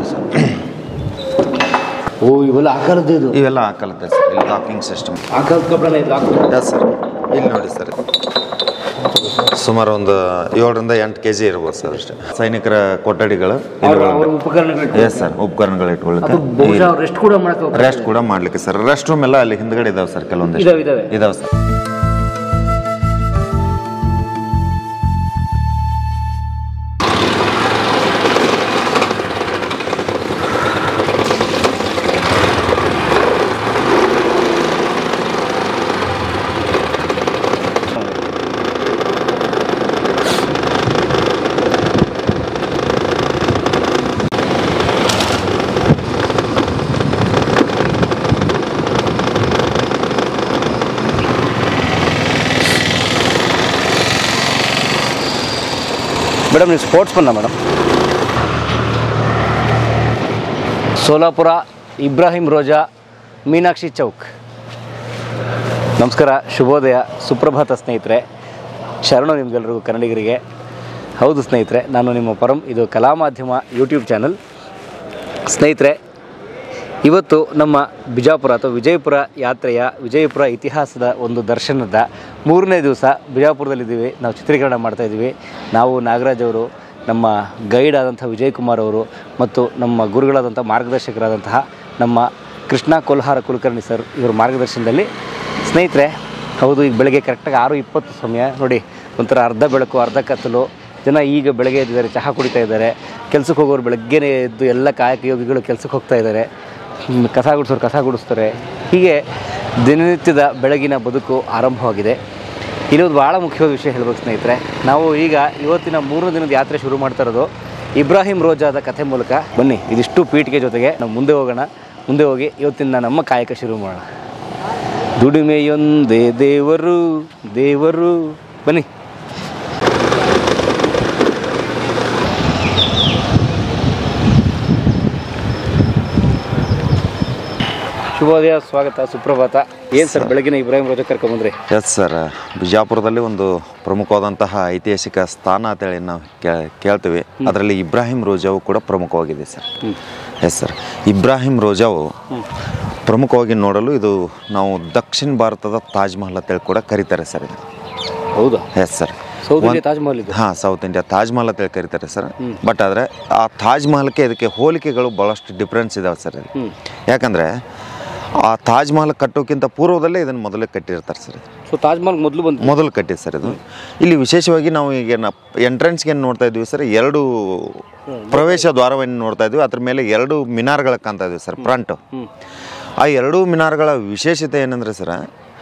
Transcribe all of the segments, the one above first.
Sir ಓ ಇವೆಲ್ಲ ಆ ಕಾಲದ್ದು ಇದು ಇವೆಲ್ಲ ಆ ಕಾಲದ್ದೇ ಸರ್ ಇಲ್ಲಿ ಲಾಕಿಂಗ್ ಸಿಸ್ಟಮ್ ಆ ಕಾಲದ ಕಬ್ಬಣ ಇದು ಹಾಕ್ಬೋದು ಎಸ್ ಸರ್ ಇಲ್ಲಿ ನೋಡಿ ಸರ್ ಸುಮಾರು ಒಂದು ಏಳರಿಂದ ಎಂಟು ಕೆ ಜಿ ಇರ್ಬೋದು ಸರ್ ಅಷ್ಟೇ ಸೈನಿಕರ ಕೊಠಡಿಗಳು ಅವ್ರ ಅವ್ರ ಉಪಕರಣಗಳು ಎಸ್ ಸರ್ ಉಪಕರಣಗಳು ಅದು ಇಟ್ಕೊಳ್ಳಿಕ್ಕೆ ಬಹುಶಃ ಅವ್ರು ರೆಸ್ಟ್ ಕೂಡ ಮಾಡಕ್ಕೆ ಹೋಗ್ತಾರೆ. ರೆಸ್ಟ್ ಕೂಡ ಮಾಡ್ಲಿಕ್ಕೆ ಸರ್ ರೆಸ್ಟ್ ರೂಮ್ ಎಲ್ಲ ಅಲ್ಲಿ ಹಿಂದ್ಗಡೆ ಇದಾವೆ ಸರ್ ಕೆಲವೊಂದಿಷ್ಟು ಇದಾವೆ ಇದಾವೆ ಇದಾವೆ ಸರ್ ಮೇಡಮ್ ನೀವು ಸ್ಪೋರ್ಟ್ಸ್ ಬಂದ ಮೇಡಮ್ ಸೋಲಾಪುರ ಇಬ್ರಾಹಿಂ ರೋಜಾ ಮೀನಾಕ್ಷಿ ಚೌಕ್ ನಮಸ್ಕಾರ ಶುಭೋದಯ ಸುಪ್ರಭಾತ ಸ್ನೇಹಿತರೆ ಶರಣು ನಿಮ್ಗೆಲ್ರಿಗೂ ಕನ್ನಡಿಗರಿಗೆ ಹೌದು ಸ್ನೇಹಿತರೆ ನಾನು ನಿಮ್ಮ ಪರಂ ಇದು ಕಲಾ ಮಾಧ್ಯಮ ಯೂಟ್ಯೂಬ್ ಚಾನಲ್ ಸ್ನೇಹಿತರೆ ಇವತ್ತು ನಮ್ಮ ಬಿಜಾಪುರ ಅಥವಾ ವಿಜಯಪುರ ಯಾತ್ರೆಯ ವಿಜಯಪುರ ಇತಿಹಾಸದ ಒಂದು ದರ್ಶನದ ಮೂರನೇ ದಿವಸ ಬಿಜಾಪುರದಲ್ಲಿದ್ದೀವಿ ನಾವು ಚಿತ್ರೀಕರಣ ಮಾಡ್ತಾ ಇದ್ದೀವಿ ನಾವು ನಾಗರಾಜ್ ಅವರು ನಮ್ಮ ಗೈಡ್ ಆದಂಥ ವಿಜಯ್ ಕುಮಾರ್ ಅವರು ಮತ್ತು ನಮ್ಮ ಗುರುಗಳಾದಂಥ ಮಾರ್ಗದರ್ಶಕರಾದಂತಹ ನಮ್ಮ ಕೃಷ್ಣ ಕೊಲ್ಹಾರ ಕುಲಕರ್ಣಿ ಸರ್ ಇವರ ಮಾರ್ಗದರ್ಶನದಲ್ಲಿ ಸ್ನೇಹಿತರೆ ಹೌದು ಈಗ ಬೆಳಗ್ಗೆ ಕರೆಕ್ಟಾಗಿ ಆರು ಇಪ್ಪತ್ತು ಸಮಯ ನೋಡಿ ಒಂಥರ ಅರ್ಧ ಬೆಳಕು ಅರ್ಧ ಕತ್ತಲು ಜನ ಈಗ ಬೆಳಗ್ಗೆ ಎದ್ದಿದ್ದಾರೆ ಚಹಾ ಕುಡಿತಾ ಇದ್ದಾರೆ ಕೆಲ್ಸಕ್ಕೆ ಹೋಗೋರು ಬೆಳಗ್ಗೆನೇ ಎದ್ದು ಎಲ್ಲ ಕಾಯಕ ಯೋಗಿಗಳು ಕೆಲ್ಸಕ್ಕೆ ಹೋಗ್ತಾ ಇದ್ದಾರೆ ಹ್ಮ್, ಕಸ ಗುಡಿಸೋರು ಕಸ ಗುಡಿಸ್ತಾರೆ ಹೀಗೆ ದಿನನಿತ್ಯದ ಬೆಳಗಿನ ಬದುಕು ಆರಂಭವಾಗಿದೆ ಇನ್ನೊಂದು ಭಾಳ ಮುಖ್ಯವಾದ ವಿಷಯ ಹೇಳ್ಬೇಕು ಸ್ನೇಹಿತರೆ ನಾವು ಈಗ ಇವತ್ತಿನ ಮೂರನೇ ದಿನದ ಯಾತ್ರೆ ಶುರು ಮಾಡ್ತಾ ಇರೋದು ಇಬ್ರಾಹಿಂ ರೋಜಾದ ಕಥೆ ಮೂಲಕ ಬನ್ನಿ ಇದಿಷ್ಟು ಪೀಠಿಗೆ ಜೊತೆಗೆ ನಾವು ಮುಂದೆ ಹೋಗೋಣ ಮುಂದೆ ಹೋಗಿ ಇವತ್ತಿನ ನಮ್ಮ ಕಾಯಕ ಶುರು ಮಾಡೋಣ ದುಡಿಮೆಯೊಂದೇ ದೇವರು ದೇವರು ಬನ್ನಿ ಶುಭೋದಯ ಸ್ವಾಗತ ಸುಪ್ರಭಾತ ಏನು ಸರ್ ಬೆಳಗಿನ ಇಬ್ರಾಹಿಂ ರೋಜಾ ಕರ್ಕೊಂಬಂದ್ರಿ ಎಸ್ ಸರ್ ಬಿಜಾಪುರದಲ್ಲಿ ಒಂದು ಪ್ರಮುಖವಾದಂತಹ ಐತಿಹಾಸಿಕ ಸ್ಥಾನ ಅಂತೇಳಿ ನಾವು ಕೇ- ಕೇಳ್ತೀವಿ ಅದರಲ್ಲಿ ಇಬ್ರಾಹಿಂ ರೋಜಾವು ಕೂಡ ಪ್ರಮುಖವಾಗಿದೆ ಸರ್ ಎಸ್ ಸರ್ ಇಬ್ರಾಹಿಂ ರೋಜಾವು ಪ್ರಮುಖವಾಗಿ ನೋಡಲು ಇದು ನಾವು ದಕ್ಷಿಣ ಭಾರತದ ತಾಜ್ ಮಹಲ್ ಅಂತೇಳಿ ಕೂಡ ಕರೀತಾರೆ ಸರ್ ಇದು ಹೌದಾ yes sir south India Taj Mahal ಇದು ಹಾಂ ಸೌತ್ ಇಂಡಿಯಾ ತಾಜ್ ಮಹಲ್ ಅಂತೇಳಿ ಕರೀತಾರೆ ಸರ್ ಬಟ್ ಆದರೆ ಆ ತಾಜ್ ಮಹಲ್ಗೆ ಇದಕ್ಕೆ ಹೋಲಿಕೆಗಳು ಭಾಳಷ್ಟು ಡಿಫ್ರೆನ್ಸ್ ಇದಾವೆ ಸರ್ ಇದು. ಹ್ಮ್. ಯಾಕಂದರೆ ಆ ತಾಜ್ ಮಹಲ್ ಕಟ್ಟೋಕ್ಕಿಂತ ಪೂರ್ವದಲ್ಲೇ ಇದನ್ನು ಮೊದಲೇ ಕಟ್ಟಿರ್ತಾರೆ ಸರ್ ಇದು. ಸೊ ತಾಜ್ ಮಹಲ್ ಮೊದಲು ಬಂತು ಮೊದಲು ಕಟ್ಟಿದ್ದು ಸರ್ ಇದು ಇಲ್ಲಿ ವಿಶೇಷವಾಗಿ ನಾವು ಈಗ ಎಂಟ್ರೆನ್ಸ್ಗೆ ಏನು ನೋಡ್ತಾ ಇದ್ವಿ ಸರ್ ಎರಡು ಪ್ರವೇಶ ದ್ವಾರವನ್ನು ನೋಡ್ತಾ ಇದ್ವಿ ಅದ್ರ ಮೇಲೆ ಎರಡು ಮಿನಾರ್ಗಳ ಕಾಣ್ತಾ ಇದ್ವಿ ಸರ್ ಫ್ರಂಟ್ ಆ ಎರಡೂ ಮಿನಾರ್ಗಳ ವಿಶೇಷತೆ ಏನಂದ್ರೆ ಸರ್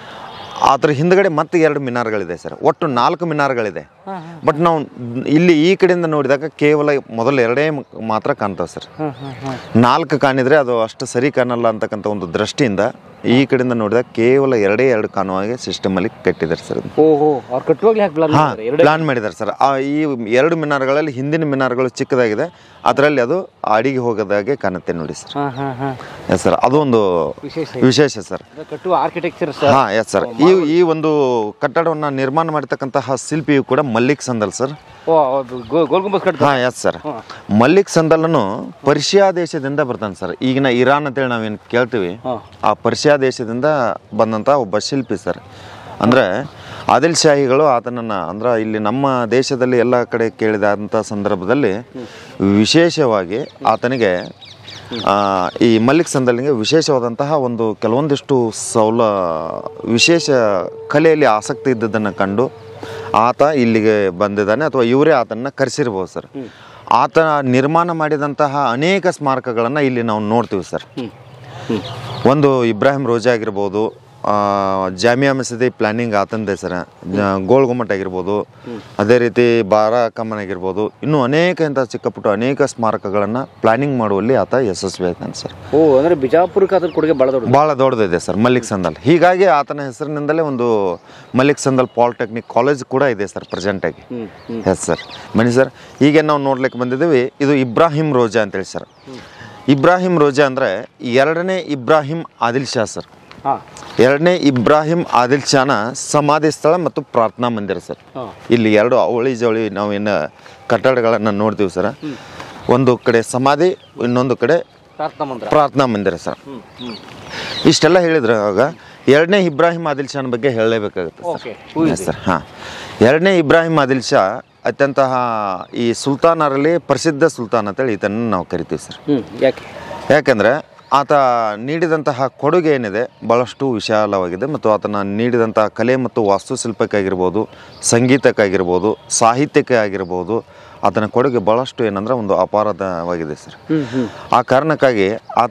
ಅದ್ರ ಹಿಂದ್ಗಡೆ ಮತ್ತೆ ಎರಡು ಮಿನಾರ್ಗಳಿದೆ ಸರ್ ಒಟ್ಟು ನಾಲ್ಕು ಮಿನಾರ್ಗಳಿದೆ ಬಟ್ ನಾವು ಇಲ್ಲಿ ಈ ಕಡೆಯಿಂದ ನೋಡಿದಾಗ ಕೇವಲ ಮೊದಲು ಎರಡೇ ಮ- ಮಾತ್ರ ಕಾಣ್ತಾವೆ ಸರ್ ನಾಲ್ಕು ಕಾಣಿದ್ರೆ ಅದು ಅಷ್ಟು ಸರಿ ಕಾಣಲ್ಲ ಅಂತಕ್ಕಂಥ ಒಂದು ದೃಷ್ಟಿಯಿಂದ ಈ ಕಡೆಯಿಂದ ನೋಡಿದಾಗ ಕೇವಲ ಎರಡೇ ಎರಡು ಕಾಣುವ ಹಾಗೆ ಸಿಸ್ಟಮಲ್ಲಿ ಕಟ್ಟಿದ್ದಾರೆ ಸರ್ ಇದು ಓಹೋ ಅವ್ರು ಕಟ್ಟುವಾಗ್ಲೇ ಹಾಕಿ ಪ್ಲಾನ್ ಹಾ ಮಾಡಿದ್ದಾರೆ ಎರಡು ಪ್ಲಾನ್ ಮಾಡಿದ್ದಾರೆ ಸರ್ ಆ ಈ ಎರಡು ಮಿನಾರ್ಗಳಲ್ಲಿ ಹಿಂದಿನ ಮಿನಾರ್ಗಳು ಚಿಕ್ಕದಾಗಿದೆ ಅದರಲ್ಲಿ ಅದು ಅಡಿಗೆ ಹೋಗೋದಾಗೆ ಕಾಣುತ್ತೆ ನೋಡಿ ಸರ್ ಹಾಂ ಹಾಂ ಹಾಂ ಎಸ್ ಸರ್ ಅದೊಂದು ವಿಶೇಷ ವಿಶೇಷ ಸರ್ ಕಟ್ಟುವ ಆರ್ಕಿಟೆಕ್ಚರ್ ಸರ್ ಹಾ ಎಸ್ ಸರ್ ಈ ಈ ಒಂದು ಕಟ್ಟಡವನ್ನು ನಿರ್ಮಾಣ ಮಾಡಿರ್ತಕ್ಕಂತಹ ಶಿಲ್ಪಿಯು ಕೂಡ ಮಲ್ಲಿಕ್ ಸಂದಲ್ ಸರ್ ಓ ಅದು ಗೋ- ಗೋಲ್ ಗುಂಬಸ್ ಕಟ್ಟ ಹಾ ಎಸ್ ಸರ್ ಮಲ್ಲಿಕ್ ಸಂದಲನು ಪರ್ಷಿಯಾ ದೇಶದಿಂದ ಬರ್ತಾನೆ ಸರ್ ಈಗಿನ ಇರಾನ್ ಅಂತೇಳಿ ನಾವೇನು ಕೇಳ್ತೀವಿ ಹಾಂ ಆ ಪರ್ಷಿಯಾ ದೇಶದಿಂದ ಬಂದಂಥ ಒಬ್ಬ ಶಿಲ್ಪಿ ಸರ್ ಅಂದರೆ ಆದಿಲ್ ಶಾಹಿಗಳು ಆತನನ್ನು ಅಂದ್ರೆ ಇಲ್ಲಿ ನಮ್ಮ ದೇಶದಲ್ಲಿ ಎಲ್ಲ ಕಡೆ ಕೇಳಿದಂಥ ಸಂದರ್ಭದಲ್ಲಿ ವಿಶೇಷವಾಗಿ ಆತನಿಗೆ ಆ, ಈ ಮಲ್ಲಿಕ್ ಸಂದಲಿಗೆ ವಿಶೇಷವಾದಂತಹ ಒಂದು ಕೆಲವೊಂದಿಷ್ಟು ಸೌಲ ವಿಶೇಷ ಕಲೆಯಲ್ಲಿ ಆಸಕ್ತಿ ಇದ್ದದ್ದನ್ನು ಕಂಡು ಆತ ಇಲ್ಲಿಗೆ ಬಂದಿದ್ದಾನೆ ಅಥವಾ ಇವರೇ ಆತನ ಕರೆಸಿರ್ಬೋದು ಸರ್ ಆತ ನಿರ್ಮಾಣ ಮಾಡಿದಂತಹ ಅನೇಕ ಸ್ಮಾರಕಗಳನ್ನು ಇಲ್ಲಿ ನಾವು ನೋಡ್ತೀವಿ ಸರ್ ಒಂದು ಇಬ್ರಾಹಿಂ ರೋಜಾ ಆಗಿರ್ಬೋದು ಆ, ಜಾಮಿಯಾ ಮಸೀದಿ ಪ್ಲಾನಿಂಗ್ ಆತಂದೆ ಸರ್ ಗೋಲ್ ಗುಮ್ಮಟ್ ಆಗಿರ್ಬೋದು ಅದೇ ರೀತಿ ಬಾರಾ ಕಮ್ಮನ್ ಆಗಿರ್ಬೋದು ಇನ್ನೂ ಅನೇಕ ಇಂಥ ಚಿಕ್ಕ ಪುಟ್ಟ ಅನೇಕ ಸ್ಮಾರಕಗಳನ್ನು ಪ್ಲಾನಿಂಗ್ ಮಾಡುವಲ್ಲಿ ಆತ ಯಶಸ್ವಿ ಆಯ್ತಾನೆ ಸರ್ ಓ ಅಂದ್ರೆ ಬಿಜಾಪುರಕ್ಕೆ ಅದ್ರ ಕೊಡುಗೆ ಭಾಳ ದೊಡ್ಡದು ಭಾಳ ದೊಡ್ಡದಿದೆ ಸರ್ ಮಲ್ಲಿಕ್ ಸಂದಲ್ ಹೀಗಾಗಿ ಆತನ ಹೆಸರಿನಿಂದಲೇ ಒಂದು ಮಲ್ಲಿಕ್ ಸಂದಲ್ ಪಾಲಿಟೆಕ್ನಿಕ್ ಕಾಲೇಜ್ ಕೂಡ ಇದೆ ಸರ್ ಪ್ರೆಸೆಂಟಾಗಿ ಹ್ಞೂ ಹ್ಞೂ ಎಸ್ ಸರ್ ಬನ್ನಿ ಸರ್ ಈಗ ನಾವು ನೋಡ್ಲಿಕ್ಕೆ ಬಂದಿದ್ದೀವಿ ಇದು ಇಬ್ರಾಹಿಂ ರೋಜಾ ಅಂತೇಳಿ ಸರ್ ಇಬ್ರಾಹಿಂ ರೋಜಾ ಅಂದರೆ ಎರಡನೇ ಇಬ್ರಾಹಿಂ ಆದಿಲ್ ಶಾ ಸರ್ ಹಾಂ ಎರಡನೇ ಇಬ್ರಾಹಿಂ ಆದಿಲ್ ಶಾನ ಸಮಾಧಿ ಸ್ಥಳ ಮತ್ತು ಪ್ರಾರ್ಥನಾ ಮಂದಿರ ಸರ್ ಹಾಂ ಇಲ್ಲಿ ಎರಡು ಅವಳಿ ಜವಳಿ ನಾವೇನು ಕಟ್ಟಡಗಳನ್ನು ನೋಡ್ತೀವಿ ಸರ್ ಒಂದು ಕಡೆ ಸಮಾಧಿ ಇನ್ನೊಂದು ಕಡೆ ಪ್ರಾರ್ಥನಾ ಮಂತ್ರ ಪ್ರಾರ್ಥನಾ ಮಂದಿರ ಸರ್ ಹ್ಮ್ ಹ್ಮ್ ಇಷ್ಟೆಲ್ಲ ಹೇಳಿದ್ರೆ ಆಗ ಎರಡನೇ ಇಬ್ರಾಹಿಂ ಆದಿಲ್ ಶಾನ್ ಬಗ್ಗೆ ಹೇಳಲೇಬೇಕಾಗುತ್ತೆ ಓಕೆ ಸರ್ ಸರ್ ಹಾಂ ಎರಡನೇ ಇಬ್ರಾಹಿಂ ಆದಿಲ್ ಶಾ ಅತ್ಯಂತ ಈ ಸುಲ್ತಾನರಲ್ಲಿ ಪ್ರಸಿದ್ಧ ಸುಲ್ತಾನ್ ಅಂತೇಳಿ ಈತನ ನಾವು ಕರಿತೀವಿ ಸರ್ ಹ್ಮ್ ಯಾಕೆ ಯಾಕೆಂದರೆ ಆತ ನೀಡಿದಂತಹ ಕೊಡುಗೆ ಏನಿದೆ ಭಾಳಷ್ಟು ವಿಶಾಲವಾಗಿದೆ ಮತ್ತು ಆತನ ನೀಡಿದಂತಹ ಕಲೆ ಮತ್ತು ವಾಸ್ತುಶಿಲ್ಪಕ್ಕಾಗಿರ್ಬೋದು ಸಂಗೀತಕ್ಕಾಗಿರ್ಬೋದು ಸಾಹಿತ್ಯಕ್ಕೆ ಆಗಿರ್ಬೋದು ಆತನ ಕೊಡುಗೆ ಭಾಳಷ್ಟು ಏನಂದ್ರೆ ಒಂದು ಅಪಾರದವಾಗಿದೆ ಸರ್ ಹ್ಮ್ ಹ್ಮ್ ಆ ಕಾರಣಕ್ಕಾಗಿ ಆತ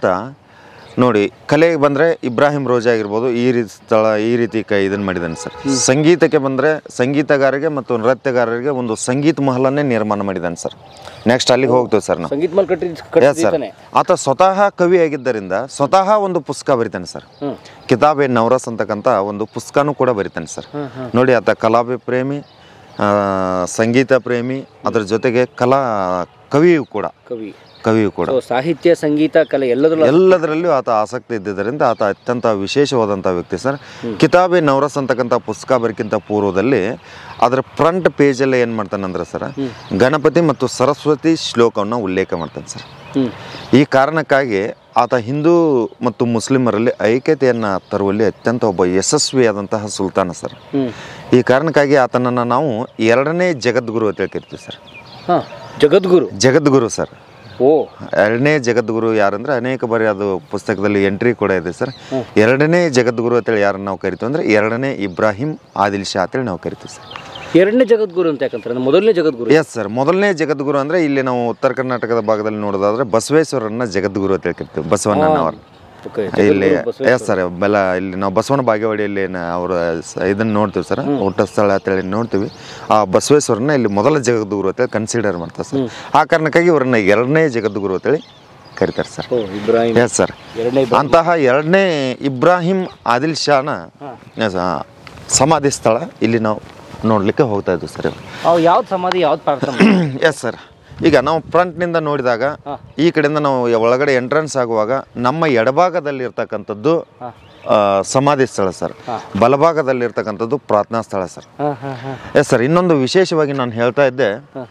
ನೋಡಿ ಕಲೆಗೆ ಬಂದರೆ ಇಬ್ರಾಹಿಂ ರೋಜಾ ಆಗಿರ್ಬೋದು ಈ ರೀತಿ ಸ್ಥಳ ಈ ರೀತಿ ಕ ಇದನ್ನು ಮಾಡಿದ್ದಾನೆ ಸರ್ ಸಂಗೀತಕ್ಕೆ ಬಂದರೆ ಸಂಗೀತಗಾರರಿಗೆ ಮತ್ತು ನೃತ್ಯಗಾರರಿಗೆ ಒಂದು ಸಂಗೀತ ಮಹಲನ್ನೇ ನಿರ್ಮಾಣ ಮಾಡಿದ್ದಾನೆ ಸರ್ ನೆಕ್ಸ್ಟ್ ಅಲ್ಲಿಗೆ ಹೋಗ್ತೀವಿ ಸರ್ ನಾವು ಸಂಗೀತ ಮೇಲೆ ಕಟ್ಟಿ ಎಸ್ ಸರ್ ಕಟ್ಟಿದ್ದಾನೆ ಆತ ಸ್ವತಃ ಕವಿ ಆಗಿದ್ದರಿಂದ ಸ್ವತಃ ಒಂದು ಪುಸ್ತಕ ಬರಿತಾನೆ ಸರ್ ಹ್ಮ್ ಕಿತಾಬ್ ಎ ನವರಸ್ ಅಂತಕ್ಕಂಥ ಒಂದು ಪುಸ್ತಕನೂ ಕೂಡ ಬರಿತಾನೆ ಸರ್ ಹ್ಮ್ ಹ್ಮ್ ನೋಡಿ ಆತ ಕಲಾಪಿ ಪ್ರೇಮಿ ಆ, ಸಂಗೀತ ಪ್ರೇಮಿ ಅದ್ರ ಜೊತೆಗೆ ಕಲಾ ಕವಿಯೂ ಕೂಡ ಕವಿ ಕವಿಯೂ ಕೂಡ ಸೊ ಸಾಹಿತ್ಯ ಸಂಗೀತ ಕಲೆ ಎಲ್ಲದರಲ್ಲೂ ಎಲ್ಲದರಲ್ಲೂ ಆತ ಆಸಕ್ತಿ ಇದ್ದಿದ್ದರಿಂದ ಆತ ಅತ್ಯಂತ ವಿಶೇಷವಾದಂಥ ವ್ಯಕ್ತಿ ಸರ್ ಕಿತಾಬೆ ನವರಸ್ ಅಂತಕ್ಕಂಥ ಪುಸ್ತಕ ಬರೋಕ್ಕಿಂತ ಪೂರ್ವದಲ್ಲಿ ಅದರ ಫ್ರಂಟ್ ಪೇಜಲ್ಲಿ ಏನು ಮಾಡ್ತಾನಂದ್ರೆ ಸರ್ ಗಣಪತಿ ಮತ್ತು ಸರಸ್ವತಿ ಶ್ಲೋಕವನ್ನು ಉಲ್ಲೇಖ ಮಾಡ್ತಾನೆ ಸರ್ ಹ್ಮ್ ಈ ಕಾರಣಕ್ಕಾಗಿ ಆತ ಹಿಂದೂ ಮತ್ತು ಮುಸ್ಲಿಮರಲ್ಲಿ ಐಕ್ಯತೆಯನ್ನು ತರುವಲ್ಲಿ ಅತ್ಯಂತ ಒಬ್ಬ ಯಶಸ್ವಿಯಾದಂತಹ ಸುಲ್ತಾನ ಸರ್ ಹ್ಮ್ ಈ ಕಾರಣಕ್ಕಾಗಿ ಆತನನ್ನು ನಾವು ಎರಡನೇ ಜಗದ್ಗುರು ಅಂತ ಹೇಳ್ತಿರ್ತೀವಿ ಸರ್ ಹಾ ಜಗದ್ಗುರು ಜಗದ್ಗುರು ಸರ್ ಓ ಎರಡನೇ ಜಗದ್ಗುರು ಯಾರಂದ್ರೆ ಅನೇಕ ಬಾರಿ ಅದು ಪುಸ್ತಕದಲ್ಲಿ ಎಂಟ್ರಿ ಕೂಡ ಇದೆ ಸರ್ ಎರಡನೇ ಜಗದ್ಗುರು ಅಂತೇಳಿ ಯಾರನ್ನ ನಾವು ಕರಿತೀವಿ ಅಂದ್ರೆ ಎರಡನೇ ಇಬ್ರಾಹಿಂ ಆದಿಲ್ ಶಾ ಅಂತೇಳಿ ನಾವು ಕರಿತೀವಿ ಸರ್ ಎರಡನೇ ಜಗದ್ಗುರು ಅಂತ ಯಾಕಂತಾರೆ ಅಂದ್ರೆ ಮೊದಲನೇ ಜಗದ್ಗುರು ಎಸ್ ಸರ್ ಮೊದಲನೇ ಜಗದ್ಗುರು ಅಂದ್ರೆ ಇಲ್ಲಿ ನಾವು ಉತ್ತರ ಕರ್ನಾಟಕದ ಭಾಗದಲ್ಲಿ ನೋಡೋದಾದ್ರೆ ಬಸವೇಶ್ವರನ್ನ ಜಗದ್ಗುರು ಅಂತ ಹೇಳ್ತಿರ್ತೀವಿ ಬಸವಣ್ಣನವರು ಓಕೆ ಇಲ್ಲಿ ಎಸ್ ಸರ್ ಬೆಲ್ಲ ಇಲ್ಲಿ ನಾವು ಬಸವನ ಬಾಗೇವಾಡಿಯಲ್ಲಿ ಅವರ ಇದನ್ನ ನೋಡ್ತೀವಿ ಸರ್ ಊಟ ಸ್ಥಳ ಅಂತೇಳಿ ನೋಡ್ತೀವಿ ಆ ಬಸವೇಶ್ವರನ ಇಲ್ಲಿ ಮೊದಲ ಜಗದ್ಗುರು ಅಂತೇಳಿ ಕನ್ಸಿಡರ್ ಮಾಡ್ತಾರೆ ಸರ್ ಆ ಕಾರಣಕ್ಕಾಗಿ ಇವರನ್ನ ಎರಡನೇ ಜಗದ್ಗುರು ಅಂತೇಳಿ ಕರೀತಾರೆ ಸರ್ ಓ ಇಬ್ರಾಹಿಂ ಎಸ್ ಸರ್ ಎರಡನೇ ಅಂತಹ ಎರಡನೇ ಇಬ್ರಾಹಿಂ ಆದಿಲ್ ಶಾನ ಎಸ್, ಆ, ಸಮಾಧಿ ಸ್ಥಳ ಇಲ್ಲಿ ನಾವು ನೋಡಲಿಕ್ಕೆ ಹೋಗ್ತಾ ಇದ್ವಿ ಸರ್ ಅವು ಯಾವ್ದು ಸಮಾಧಿ ಯಾವ್ದು ಪ್ರಾರ್ಥನೆ ಎಸ್ ಸರ್ ಈಗ ನಾವು ಫ್ರಂಟ್ನಿಂದ ನೋಡಿದಾಗ ಈ ಕಡೆಯಿಂದ ನಾವು ಒಳಗಡೆ ಎಂಟ್ರೆನ್ಸ್ ಆಗುವಾಗ ನಮ್ಮ ಎಡಭಾಗದಲ್ಲಿ ಇರ್ತಕ್ಕಂಥದ್ದು ಆ, ಸಮಾಧಿ ಸ್ಥಳ ಸರ್ ಬಲಭಾಗದಲ್ಲಿ ಇರ್ತಕ್ಕಂಥದ್ದು ಪ್ರಾರ್ಥನಾ ಸ್ಥಳ ಸರ್ ಹಾಂ ಹಾಂ ಹಾಂ ಎಸ್ ಸರ್ ಇನ್ನೊಂದು ವಿಶೇಷವಾಗಿ ನಾನು ಹೇಳ್ತಾ ಇದ್ದೆ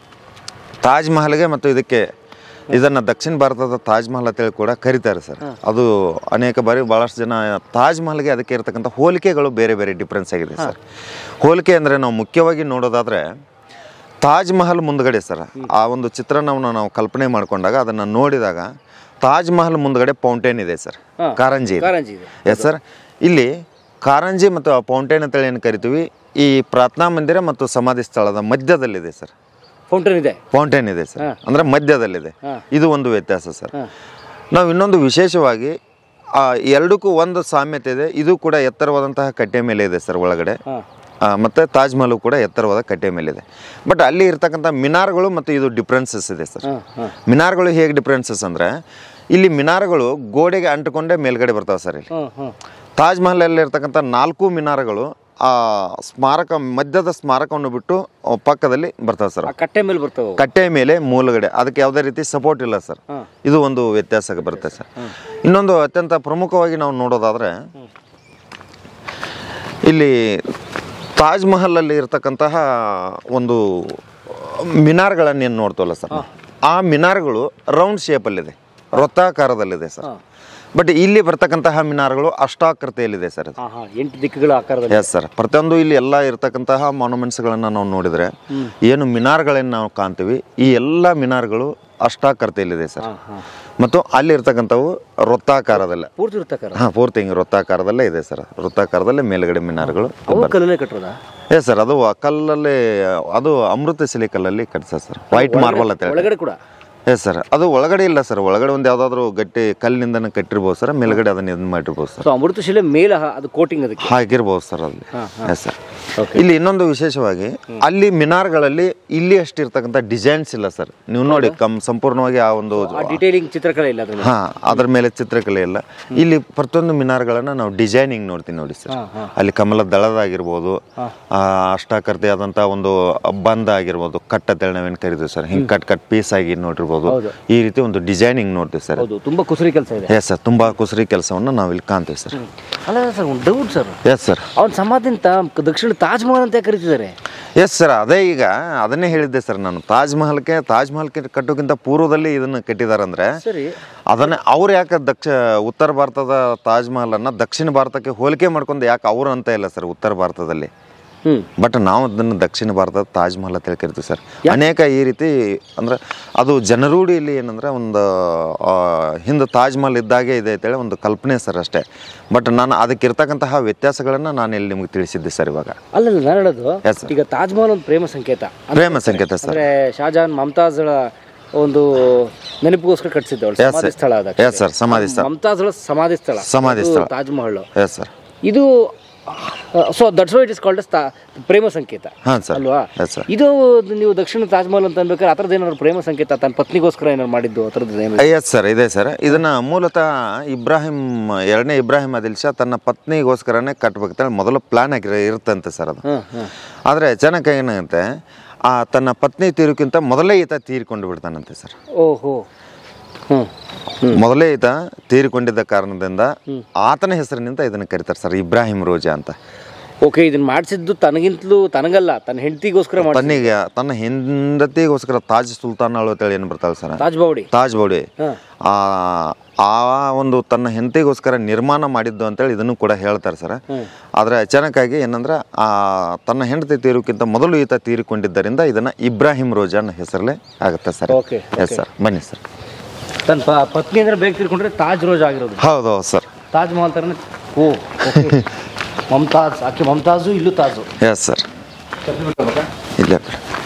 ತಾಜ್ ಮಹಲ್ಗೆ ಮತ್ತು ಇದಕ್ಕೆ ಇದನ್ನು ದಕ್ಷಿಣ ಭಾರತದ ತಾಜ್ ಮಹಲ್ ಅಂತೇಳಿ ಕೂಡ ಕರೀತಾರೆ ಸರ್ ಅದು ಅನೇಕ ಬಾರಿ ಭಾಳಷ್ಟು ಜನ ತಾಜ್ ಮಹಲ್ಗೆ ಅದಕ್ಕೆ ಇರತಕ್ಕಂಥ ಹೋಲಿಕೆಗಳು ಬೇರೆ ಬೇರೆ ಡಿಫ್ರೆನ್ಸ್ ಆಗಿದೆ ಸರ್ ಹೋಲಿಕೆ ಅಂದರೆ ನಾವು ಮುಖ್ಯವಾಗಿ ನೋಡೋದಾದರೆ ತಾಜ್ ಮಹಲ್ ಮುಂದ್ಗಡೆ ಸರ್ ಆ ಒಂದು ಚಿತ್ರಣವನ್ನು ನಾವು ಕಲ್ಪನೆ ಮಾಡಿಕೊಂಡಾಗ ಅದನ್ನು ನೋಡಿದಾಗ ತಾಜ್ ಮಹಲ್ ಮುಂದ್ಗಡೆ ಫೌಂಟೇನ್ ಇದೆ ಸರ್ ಹಾ. ಕಾರಂಜಿ ಇದೆ. ಕಾರಂಜಿ ಇದೆ ಎಸ್ ಸರ್ ಇಲ್ಲಿ ಕಾರಂಜಿ ಮತ್ತು ಆ ಫೌಂಟೇನ್ ಅಂತೇಳಿ ಏನು ಕರಿತೀವಿ ಈ ಪ್ರಾರ್ಥನಾ ಮಂದಿರ ಮತ್ತು ಸಮಾಧಿ ಸ್ಥಳದ ಮಧ್ಯದಲ್ಲಿದೆ ಸರ್ ಫೌಂಟೇನ್ ಇದೆ ಫೌಂಟೇನ್ ಇದೆ ಸರ್ ಅಂದರೆ ಮಧ್ಯದಲ್ಲಿದೆ ಹಾ. ಇದು ಒಂದು ವ್ಯತ್ಯಾಸ ಸರ್ ಹಾ. ನಾವು ಇನ್ನೊಂದು ವಿಶೇಷವಾಗಿ ಆ ಎರಡಕ್ಕೂ ಒಂದು ಸಾಮ್ಯತೆ ಇದೆ ಇದು ಕೂಡ ಎತ್ತರವಾದಂತಹ ಕಟ್ಟೆ ಮೇಲೆ ಇದೆ ಸರ್ ಒಳಗಡೆ ಹಾಂ ಆ, ಮತ್ತೆ ತಾಜ್ ಮಹಲ್ ಕೂಡ ಎತ್ತರವಾದ ಕಟ್ಟೆ ಮೇಲಿದೆ ಬಟ್ ಅಲ್ಲಿ ಇರ್ತಕ್ಕಂಥ ಮಿನಾರ್ಗಳು ಮತ್ತು ಇದು ಡಿಫ್ರೆನ್ಸಸ್ ಇದೆ ಸರ್ ಹಾಂ ಹಾಂ ಮಿನಾರ್ಗಳು ಹೇಗೆ ಡಿಫ್ರೆನ್ಸಸ್ ಅಂದರೆ ಇಲ್ಲಿ ಮಿನಾರ್ಗಳು ಗೋಡೆಗೆ ಅಂಟಿಕೊಂಡೇ ಮೇಲ್ಗಡೆ ಬರ್ತಾವೆ ಸರ್ ಇಲ್ಲಿ ಹಾಂ ಹಾಂ ತಾಜ್ ಮಹಲಲ್ಲಿ ಇರ್ತಕ್ಕಂಥ ನಾಲ್ಕು ಮಿನಾರಗಳು ಆ ಸ್ಮಾರಕ ಮಧ್ಯದ ಸ್ಮಾರಕವನ್ನು ಬಿಟ್ಟು ಆ, ಪಕ್ಕದಲ್ಲಿ ಬರ್ತಾವೆ ಸರ್ ಆ ಕಟ್ಟೆ ಮೇಲೆ ಬರ್ತವೆ ಅವು. ಕಟ್ಟೆ ಮೇಲೆ ಮೂಲಗಡೆ ಅದಕ್ಕೆ ಯಾವುದೇ ರೀತಿ ಸಪೋರ್ಟ್ ಇಲ್ಲ ಸರ್ ಹಾಂ ಇದು ಒಂದು ವ್ಯತ್ಯಾಸ ಬರುತ್ತೆ ಸರ್ ಇನ್ನೊಂದು ಅತ್ಯಂತ ಪ್ರಮುಖವಾಗಿ ನಾವು ನೋಡೋದಾದರೆ ಇಲ್ಲಿ ತಾಜ್ ಮಹಲಲ್ಲಿ ಇರ್ತಕ್ಕಂತಹ ಒಂದು ಮಿನಾರ್ಗಳನ್ನು ಏನು ನೋಡ್ತವಲ್ಲ ಸರ್ ಆ ಮಿನಾರ್ಗಳು ರೌಂಡ್ ಶೇಪಲ್ಲಿದೆ ವೃತ್ತಾಕಾರದಲ್ಲಿದೆ ಸರ್ ಹಾಂ ಬಟ್ ಇಲ್ಲಿ ಬರ್ತಕ್ಕಂತಹ ಮಿನಾರ್ಗಳು ಅಷ್ಟಾಕೃತಿಯಲ್ಲಿದೆ ಸರ್ ಅದು ಹಾಂ ಹಾಂ ಎಂಟು ದಿಕ್ಕುಗಳ ಆಕಾರದಲ್ಲಿ ಎಸ್ ಸರ್ ಪ್ರತಿಯೊಂದು ಇಲ್ಲಿ ಎಲ್ಲ ಇರತಕ್ಕಂತಹ ಮಾನ್ಯುಮೆಂಟ್ಸ್ಗಳನ್ನು ನಾವು ನೋಡಿದರೆ ಏನು ಮಿನಾರ್ಗಳನ್ನು ನಾವು ಕಾಣ್ತೀವಿ ಈ ಎಲ್ಲ ಮಿನಾರ್ಗಳು ಅಷ್ಟಾಕೃತಿಯಲ್ಲಿದೆ ಸರ್ ಹಾಂ ಹಾಂ ಮತ್ತು ಅಲ್ಲಿ ಇರ್ತಕ್ಕಂಥವು ವೃತ್ತಾಕಾರದಲ್ಲ ಪೂರ್ತಿ ಇರ್ತಕ್ಕಾರ ಹಾಂ ಪೂರ್ತಿ ಹಿಂಗೆ ವೃತ್ತಾಕಾರದಲ್ಲೇ ಇದೆ ಸರ್ ವೃತ್ತಾಕಾರದಲ್ಲೇ ಮೇಲ್ಗಡೆ ಮಿನಾರ್ಗಳು ಅವು ಕಲ್ಲಲ್ಲೇ ಕಟ್ಟೋದ ಎಸ್ ಸರ್ ಅದು ಆ ಕಲ್ಲಲ್ಲಿ ಅದು ಅಮೃತ ಶಿಲೆ ಕಲ್ಲಲ್ಲಿ ಕಟ್ಸ ಸರ್ ವೈಟ್ ಮಾರ್ಬಲ್ ಅಂತ ಹೇಳಿ ಒಳಗಡೆ ಕೂಡ ಎಸ್ ಸರ್ ಅದು ಒಳಗಡೆ ಇಲ್ಲ ಸರ್ ಒಳಗಡೆ ಒಂದು ಯಾವುದಾದ್ರೂ ಗಟ್ಟಿ ಕಲ್ಲಿನಿಂದನೇ ಕಟ್ಟಿರ್ಬೋದು ಸರ್ ಮೇಲ್ಗಡೆ ಅದನ್ನ ಇದು ಮಾಡಿರ್ಬೋದು ಸರ್ ಸೊ ಅಮೃತ ಶಿಲೆ ಮೇಲೆ ಹ- ಅದು ಕೋಟಿಂಗ್ ಅದಕ್ಕೆ ಹಾಗಿರ್ಬೋದು ಸರ್ ಅಲ್ಲಿ ಎಸ್ ಸರ್ ಓಕೆ ಇಲ್ಲಿ ಇನ್ನೊಂದು ವಿಶೇಷವಾಗಿ ಅಲ್ಲಿ ಮಿನಾರ್ಗಳಲ್ಲಿ ಇಲ್ಲಿ ಅಷ್ಟು ಇರ್ತಕ್ಕಂಥ ಡಿಸೈನ್ಸ್ ಇಲ್ಲ ಸರ್ ನೀವು ನೋಡಿ ಕಮ್ ಸಂಪೂರ್ಣವಾಗಿ ಆ ಒಂದು ಆ ಡಿಟೇಲಿಂಗ್ ಚಿತ್ರಕಲೆ ಇಲ್ಲ ಅದ್ರ ಮೇಲೆ ಹಾ ಅದ್ರ ಮೇಲೆ ಚಿತ್ರಕಲೆ ಇಲ್ಲ ಇಲ್ಲಿ ಪ್ರತಿಯೊಂದು ಮಿನಾರ್ಗಳನ್ನ ನಾವು ಡಿಸೈನಿಂಗ್ ನೋಡ್ತೀವಿ ನೋಡಿ ಸರ್ ಹಾಂ ಹಾಂ ಅಲ್ಲಿ ಕಮಲ ದಳದಾಗಿರ್ಬೋದು ಆ, ಅಷ್ಟಾಕೃತಿ ಆದಂಥ ಒಂದು ಬಂದ ಆಗಿರ್ಬೋದು ಕಟ್ ಅಂತೇಳಿ ನಾವೇನು ಕರಿತೀವಿ ಸರ್ ಹಿಂಗೆ ಕಟ್ ಕಟ್ ಪೀಸ್ ಆಗಿ ನೋಡಿರ್ಬೋದು ಹೌದು. ಈ ರೀತಿ ಒಂದು ಡಿಸೈನಿಂಗ್ ನೋಡ್ತೀವಿ ಸರ್ ಹೌದು ತುಂಬ ಕುಸರಿ ಕೆಲಸ ಇದೆ ಎಸ್ ಸರ್ ತುಂಬ ಕುಸರಿ ಕೆಲಸವನ್ನು ನಾವು ಇಲ್ಲಿ ಕಾಣ್ತೀವಿ ಸರ್ ಅಲ್ಲ ಸರ್ ಒಂದು ಡೌಟ್ ಸರ್ ಎಸ್ ಸರ್ ಅವನ ಸಮಾಧಿಂತ ದಕ್ಷಿಣ ತಾಜ್ ಮಹಲ್ ಅಂತ ಯಾಕೆ ಕರೀತಿದ್ದಾರೆ ಎಸ್ ಸರ್ ಅದೇ ಈಗ ಅದನ್ನೇ ಹೇಳಿದ್ದೆ ಸರ್ ನಾನು ತಾಜ್ ಮಹಲ್ಗೆ ತಾಜ್ ಮಹಲ್ಗೆ ಕಟ್ಟೋಕ್ಕಿಂತ ಪೂರ್ವದಲ್ಲಿ ಇದನ್ನು ಕಟ್ಟಿದಾರಂದ್ರೆ ಸರಿ ಅದನ್ನ ಅವ್ರು ಯಾಕೆ ದಕ್ಷ ಉತ್ತರ ಭಾರತದ ತಾಜ್ ಮಹಲನ್ನು ದಕ್ಷಿಣ ಭಾರತಕ್ಕೆ ಹೋಲಿಕೆ ಮಾಡ್ಕೊಂಡು ಯಾಕೆ ಅವರು ಅಂತ ಇಲ್ಲ ಸರ್ ಉತ್ತರ ಭಾರತದಲ್ಲಿ ಹ್ಮ್ ಬಟ್ ನಾವು ಅದನ್ನು ದಕ್ಷಿಣ ಭಾರತದ ತಾಜ್ ಮಹಲ್ ಅಂತ ಹೇಳಿ ಕರಿತೀವಿ ಸರ್ ಅನೇಕ ಈ ರೀತಿ ಅಂದ್ರೆ ಅದು ಜನರೂಢಿಯಲ್ಲಿ ಏನಂದ್ರೆ ಒಂದು ಆ, ಹಿಂದೆ ತಾಜ್ ಮಹಲ್ ಇದ್ದಾಗೆ ಇದೆ ಅಂತೇಳಿ ಒಂದು ಕಲ್ಪನೆ ಸರ್ ಅಷ್ಟೇ ಬಟ್ ನಾನು ಅದಕ್ಕಿರ್ತಕ್ಕಂತಹ ವ್ಯತ್ಯಾಸಗಳನ್ನು ನಾನು ಇಲ್ಲಿ ನಿಮ್ಗೆ ತಿಳಿಸಿದ್ದೆ ಸರ್ ಇವಾಗ ಅಲ್ಲಲ್ಲ ನಾನು ಹೇಳೋದು Yes, sir. ಈಗ ತಾಜ್ ಮಹಲ್ ಒಂದು ಪ್ರೇಮ ಸಂಕೇತ ಪ್ರೇಮ ಸಂಕೇತ ಸರ್ ಅಂದ್ರೆ ಶಹಜಹಾನ್ ಮಮತಾಜ್ಳ ಒಂದು ನೆನಪಿಗೋಸ್ಕರ ಕಟ್ಸಿದ್ದು ಅವಳು Yes, ಸಮಾಧಿ sir. ಸ್ಥಳ ಅದ Yes, sir. ಸಮಾಧಿ ಸ್ಥಳ. ಮಮತಾಜ್ಳ ಸಮಾಧಿ ಸ್ಥಳ ಸಮಾಧಿ ಅದು ಸ್ಥಳ. ತಾಜ್ ಮಹಲ್ ಎಸ್ ಸರ್ ಇದು so that's why it is called ಪ್ರೇಮ ಸಂಕೇತ ಹಾಂ ಸರ್ ಅಲ್ವಾ ಎಸ್ ಸರ್ ಇದು ನೀವು ದಕ್ಷಿಣ ತಾಜ್ ಮಹಲ್ ಅಂತ ಅನ್ಬೇಕಾದ್ರೆ ಆ ಥರದ್ದು ಏನಾದ್ರು ಪ್ರೇಮ ಸಂಕೇತ ತನ್ನ ಪತ್ನಿಗೋಸ್ಕರ ಏನಾದ್ರು ಮಾಡಿದ್ದು ಆ ಥರದ್ದು ಏನು ಎಸ್ ಸರ್ ಇದೆ ಸರ್ ಇದನ್ನ ಮೂಲತಃ ಇಬ್ರಾಹಿಂ ಎರಡನೇ ಇಬ್ರಾಹಿಂ ಆದಿಲ್ ಶಾ ತನ್ನ ಪತ್ನಿಗೋಸ್ಕರನೇ ಕಟ್ಬೇಕಂತೇಳಿ ಮೊದಲು ಪ್ಲಾನ್ ಆಗಿ ಇರುತ್ತಂತೆ ಸರ್ ಅದು ಹಾಂ ಹಾಂ ಆದರೆ ಅಚಾನಕ್ ಏನಾಗುತ್ತೆ ಆ ತನ್ನ ಪತ್ನಿ ತೀರೋಕ್ಕಿಂತ ಮೊದಲೇ ಈತ ತೀರಿಕೊಂಡು ಬಿಡ್ತಾನಂತೆ ಸರ್ ಓಹೋ ಹ್ಞೂ ಮೊದಲೇ ಈತ ತೀರಿಕೊಂಡಿದ್ದ ಕಾರಣದಿಂದ ಆತನ ಹೆಸರಿನಿಂದ ಇದನ್ನು ಕರೀತಾರೆ ಸರ್ ಇಬ್ರಾಹಿಂ ರೋಜಾ ಅಂತ ಓಕೆ ಇದನ್ನ ಮಾಡಿಸಿದ್ದು ತನಗಿಂತಲೂ ತನಗಲ್ಲ ತನ್ನ ಹೆಂಡತಿಗೋಸ್ಕರ ಮಾಡಿ ತನ್ನಿಗೆ ತನ್ನ ಹೆಂಡತಿಗೋಸ್ಕರ ತಾಜ್ ಸುಲ್ತಾನ್ ಅಂತೇಳಿ ಏನು ಬರ್ತಾಳೆ ಸರ್ ತಾಜ್ ಬಾವಡಿ ತಾಜ್ ಬೌಡಿ ಹಾಂ ಆ ಆ ಒಂದು ತನ್ನ ಹೆಂಡತಿಗೋಸ್ಕರ ನಿರ್ಮಾಣ ಮಾಡಿದ್ದು ಅಂತೇಳಿ ಇದನ್ನು ಕೂಡ ಹೇಳ್ತಾರೆ ಸರ್ ಆದರೆ ಅಚಾನಕ್ಕಾಗಿ ಏನಂದ್ರೆ ಆ ತನ್ನ ಹೆಂಡತಿ ತೀರೋಕ್ಕಿಂತ ಮೊದಲು ಈತ ತೀರಿಕೊಂಡಿದ್ದರಿಂದ ಇದನ್ನು ಇಬ್ರಾಹಿಂ ರೋಜಾ ಅನ್ನೋ ಹೆಸರಲ್ಲೇ ಆಗುತ್ತೆ ಸರ್ Okay, ಎಸ್ ಸರ್ ಬನ್ನಿ ಸರ್ ತನ್ನ ಪ ಪತ್ನಿ ಅಂದ್ರೆ ಬೇಗ ತಿಳ್ಕೊಂಡ್ರೆ ತಾಜ್ ರೋಜ್ ಆಗಿರೋದು ಹೌದು ಹೌದು ಸರ್ ತಾಜ್ ಮಹಲ್ ಥರನೇ ಓ ಓಕೆ ಮಮತಾಜ್ ಆಕೆ ಮಮತಾಜು ಇಲ್ಲೂ ತಾಜು ಎಸ್ ಸರ್ ಇಲ್ಲೇ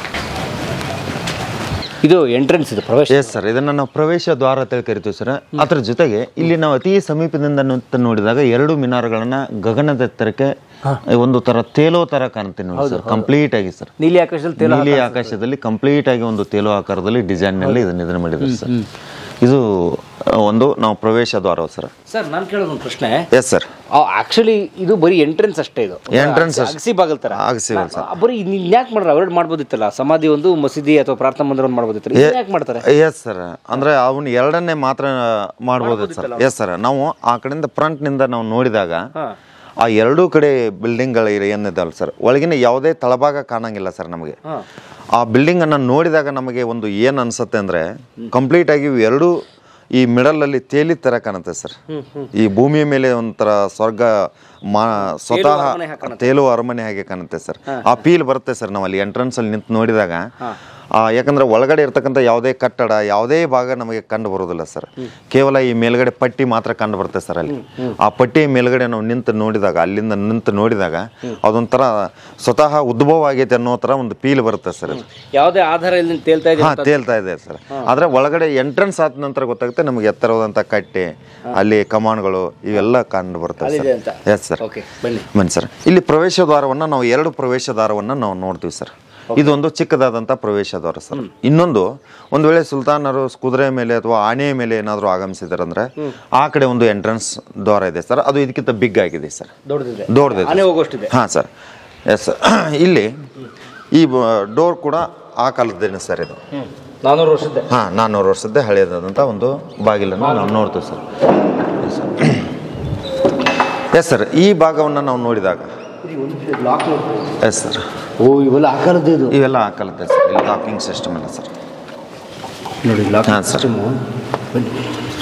ಇದು ಎಂಟ್ರೆನ್ಸ್ ಇದು ಪ್ರವೇಶ ಎಸ್ ಸರ್ ಇದನ್ನು ನಾವು ಪ್ರವೇಶ ದ್ವಾರ ಅಂತ ಹೇಳಿ ಕರಿತೀವಿ ಸರ್ ಅದರ ಜೊತೆಗೆ ಇಲ್ಲಿ ನಾವು ಅತಿ ಸಮೀಪದಿಂದ ನು- ನೋಡಿದಾಗ ಎರಡು ಮಿನಾರ್ಗಳನ್ನ ಗಗನದ ಎತ್ತರಕ್ಕೆ ಒಂದು ತರ ತೇಲೋ ತರ ಕಾಣುತ್ತೆ ನೋಡಿ ಸರ್ ಕಂಪ್ಲೀಟ್ ಆಗಿ ಸರ್ ನೀಲಿ ಆಕಾಶದಲ್ಲಿ ತೇಲ ನೀಲಿ ಆಕಾಶದಲ್ಲಿ ಕಂಪ್ಲೀಟ್ ಆಗಿ ಒಂದು ತೇಲೋ ಆಕಾರದಲ್ಲಿ ಡಿಸೈನ್ ನಲ್ಲಿ ಇದನ್ನ ಇದನ್ನ ಮಾಡಿದ್ದಾರೆ ಸರ್ ಇದು ಆ, ಒಂದು ನಾವು ಪ್ರವೇಶ ದ್ವಾರ ಸರ್ ಸರ್ ನಾನು ಕೇಳೋದು ಒಂದು ಪ್ರಶ್ನೆ ಎಸ್ ಸರ್ ಆಕ್ಚುಲಿ ಇದು ಬರೀ ಎಂಟ್ರೆನ್ಸ್ ಅಷ್ಟೇ ಇದು Entrance ಅಷ್ಟೇ. ಅಗಸಿ ಬಾಗಲ್ ತರ ಅಗಸಿ ಬಾಗಲ್ ನಾ- ಬರೀ ಯಾಕೆ ಮಾಡ್ರ ಅವೆರಡು ಮಾಡ್ಬೋದಿತ್ತಲ್ಲ ಸಮಾಧಿ ಒಂದು ಮಸೀದಿ ಅಥವಾ ಪ್ರಾರ್ಥನಾ ಮಂದಿರ ಒಂದು ಮಾಡ್ಬೋದಿತ್ತಲ್ಲ ಯಾಕೆ ಮಾಡ್ತಾರೆ ಎಸ್ ಸರ್ ಅಂದ್ರೆ ಅವನು ಎರಡನ್ನೇ ಮಾತ್ರ ಮಾಡ್ಬೋದು ಸರ್ ಎಸ್ ಸರ್ ನಾವು ಆ ಕಡೆಯಿಂದ ಫ್ರಂಟ್ ನಿಂದ ನಾವು ನೋಡಿದಾಗ ಹಾ ಆ ಎರಡೂ ಕಡೆ ಬಿಲ್ಡಿಂಗ್ಗಳು ಏನಿದಾವಲ್ಲ ಸರ್ ಒಳಗಿನ ಯಾವುದೇ ತಳಭಾಗ ಕಾಣಂಗಿಲ್ಲ ಸರ್ ನಮಗೆ ಹಾ ಆ ಬಿಲ್ಡಿಂಗ್ ಅನ್ನ ನೋಡಿದಾಗ ನಮಗೆ ಒಂದು ಏನು ಅನ್ಸುತ್ತೆ ಅಂದ್ರೆ ಕಂಪ್ಲೀಟ್ ಆಗಿ ಇವು ಎರಡೂ ಈ ಮಿಡಲ್ ಅಲ್ಲಿ ತೇಲಿ ತರ ಕಾಣುತ್ತೆ ಸರ್ ಈ ಭೂಮಿಯ ಮೇಲೆ ಒಂಥರ ಸ್ವರ್ಗ ಮಾ ಸ್ವತಃ ತೇಲುವ ಅರಮನೆ ಹಾಗೆ ಕಾಣುತ್ತೆ ಸರ್ ಆ ಫೀಲ್ ಬರುತ್ತೆ ಸರ್ ನಾವು ಅಲ್ಲಿ ಎಂಟ್ರೆನ್ಸ್ ಅಲ್ಲಿ ನಿಂತು ನೋಡಿದಾಗ ಆ, ಯಾಕಂದ್ರೆ ಒಳಗಡೆ ಇರ್ತಕ್ಕಂಥ ಯಾವುದೇ ಕಟ್ಟಡ ಯಾವುದೇ ಭಾಗ ನಮಗೆ ಕಂಡು ಬರೋದಿಲ್ಲ ಸರ್ ಕೇವಲ ಈ ಮೇಲ್ಗಡೆ ಪಟ್ಟಿ ಮಾತ್ರ ಕಂಡು ಬರುತ್ತೆ ಸರ್ ಅಲ್ಲಿ ಆ ಪಟ್ಟಿ ಮೇಲ್ಗಡೆ ನಾವು ನಿಂತು ನೋಡಿದಾಗ ಅಲ್ಲಿಂದ ನಿಂತು ನೋಡಿದಾಗ ಅದೊಂಥರ ಸ್ವತಃ ಉದ್ಭವ ಆಗೈತೆ ಅನ್ನೋ ಥರ ಒಂದು ಫೀಲ್ ಬರುತ್ತೆ ಸರ್ ಅದು ಯಾವುದೇ ಆಧಾರ ಇಲ್ಲಿ ತೇಲ್ತಾ ಇದೆ ಹಾ ತೇಲ್ತಾ ಇದೆ ಸರ್ ಆದ್ರೆ ಒಳಗಡೆ ಎಂಟ್ರೆನ್ಸ್ ಆದ ನಂತರ ಗೊತ್ತಾಗುತ್ತೆ ನಮಗೆ ಎತ್ತರವಾದಂಥ ಕಟ್ಟೆ ಅಲ್ಲಿ ಕಮಾನ್ಗಳು ಇವೆಲ್ಲ ಕಂಡು ಬರ್ತವೆ ಅಲ್ಲಿದೆ ಅಂತ. ಸರ್ ಎಸ್ ಸರ್ ಓಕೆ ಬನ್ನಿ ಬನ್ನಿ ಸರ್ ಇಲ್ಲಿ ಪ್ರವೇಶ ದ್ವಾರವನ್ನು ನಾವು ಎರಡು ಪ್ರವೇಶ ದ್ವಾರವನ್ನು ನಾವು ನೋಡ್ತೀವಿ ಸರ್ ಇದೊಂದು ಚಿಕ್ಕದಾದಂಥ ಪ್ರವೇಶ ದ್ವಾರ ಸರ್ ಇನ್ನೊಂದು ಒಂದು ವೇಳೆ ಸುಲ್ತಾನರು ಕುದುರೆ ಮೇಲೆ ಅಥವಾ ಆನೆಯ ಮೇಲೆ ಏನಾದರೂ ಆಗಮಿಸಿದಾರಂದ್ರೆ ಆ ಕಡೆ ಒಂದು ಎಂಟ್ರೆನ್ಸ್ ದ್ವಾರ ಇದೆ ಸರ್ ಅದು ಇದಕ್ಕಿಂತ ಬಿಗ್ ಆಗಿದೆ ಸರ್ ದೊಡ್ಡದಿದೆ ದೊಡ್ಡದಿದೆ ಆನೆ ಹೋಗೋಷ್ಟಿದೆ ಹಾಂ ಸರ್ ಎಸ್ ಸರ್ ಇಲ್ಲಿ ಈ ಡೋರ್ ಕೂಡ ಆ ಕಾಲದ್ದೇನೆ ಸರ್ ಇದು ನಾನ್ನೂರು ವರ್ಷದ್ದೆ ಹಾಂ ನಾನ್ನೂರು ವರ್ಷದ್ದೇ ಹಳೆಯದಾದಂಥ ಒಂದು ಬಾಗಿಲನ್ನು ನಾವು ನೋಡ್ತೀವಿ ಸರ್ ಎಸ್ ಸರ್ ಈ ಭಾಗವನ್ನು ನಾವು ನೋಡಿದಾಗ ಲಾಕ್ ಎಸ್ ಸರ್ ಓ ಇವೆಲ್ಲ ಆ ಕಾಲದ್ದು ಇದು ಇವೆಲ್ಲ ಆ ಕಾಲದ್ದೇ ಸರ್ ಇಲ್ಲಿ ಲಾಕಿಂಗ್ ಸಿಸ್ಟಮ್ ಎಲ್ಲ ಸರ್ ನೋಡಿ ಲಾಕ್ ಹಾಂ ಸರ್ ಬನ್ನಿ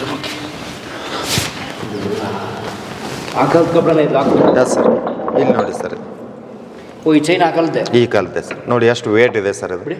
ಆ ಕಾಲದ ಕಬ್ಬಣ ಇದು ಲಾಕ್ ಎಸ್ ಸರ್ ಇಲ್ಲಿ ನೋಡಿ ಸರ್ ಇದು. ಓ ಈ ಚೈನ್ ಆ ಕಾಲದ್ದೆ ಈ ಕಾಲದ್ದೇ ಸರ್ ನೋಡಿ ಎಷ್ಟು ವೇಟ್ ಇದೆ ಸರ್ ಇದು